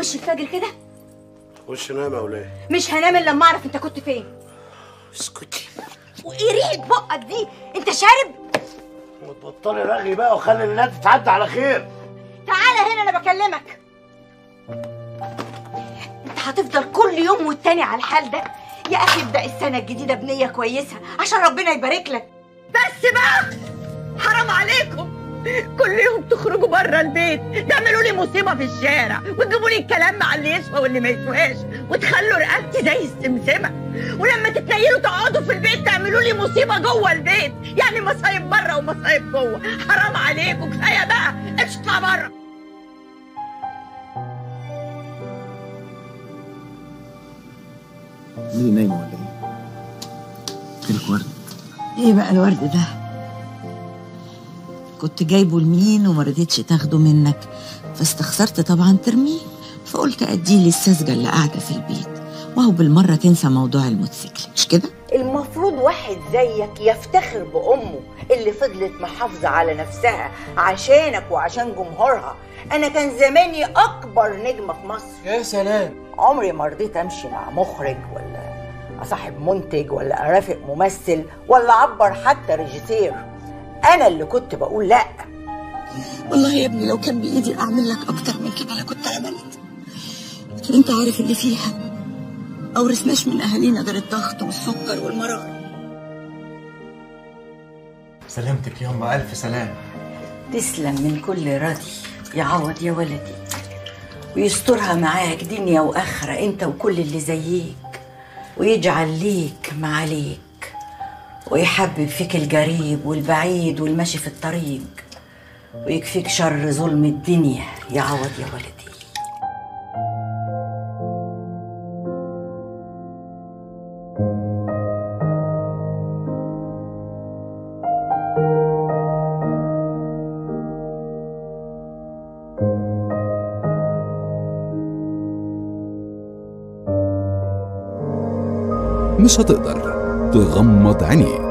وش الفجر كده وش نام يا وليه مش هنام الا لما اعرف انت كنت فين اسكتي وايه ريحه بقك دي انت شارب ما تبطلي رغي بقى وخلي الناس تعدي على خير تعالى هنا انا بكلمك انت هتفضل كل يوم والتاني على الحال ده يا اخي ابدا السنه الجديده بنيه كويسه عشان ربنا يبارك لك بس بقى حرام عليكم كل يوم تخرجوا بره البيت تعملوا لي مصيبه في الشارع وتجيبوا لي الكلام مع اللي يسوى واللي ما يسواش وتخلوا رقبتي زي السمسمه ولما تتنيلوا تقعدوا في البيت تعملوا لي مصيبه جوه البيت يعني مصايب بره ومصايب جوه حرام عليكم كفايه بقى اطلع بره ليه نايمة ولا ايه؟ جالك ورد ايه بقى الورد ده كنت جايبه لمين وما رضيتش تاخده منك فاستخسرت طبعا ترميه فقلت اديه للسذجه اللي قاعده في البيت وهو بالمره تنسى موضوع الموتوسيكل مش كده المفروض واحد زيك يفتخر بأمه اللي فضلت محافظة على نفسها عشانك وعشان جمهورها أنا كان زماني أكبر نجمة في مصر يا سلام عمري ما رضيت أمشي مع مخرج ولا أصاحب منتج ولا أرافق ممثل ولا أعبر حتى ريجيسير أنا اللي كنت بقول لأ والله يا ابني لو كان بايدي اعمل لك اكتر من كده انا كنت عملت لكن انت عارف اللي فيها اورثناش من اهالينا غير الضغط والسكر والمرض سلامتك ياما ألف سلام تسلم من كل راضي يعوض يا ولدي ويسترها معاك دنيا وآخرة أنت وكل اللي زيك ويجعل ليك ما عليك ويحبب فيك القريب والبعيد والماشي في الطريق ويكفيك شر ظلم الدنيا يعوض يا ولدي مش هتقدر تغمض عينيك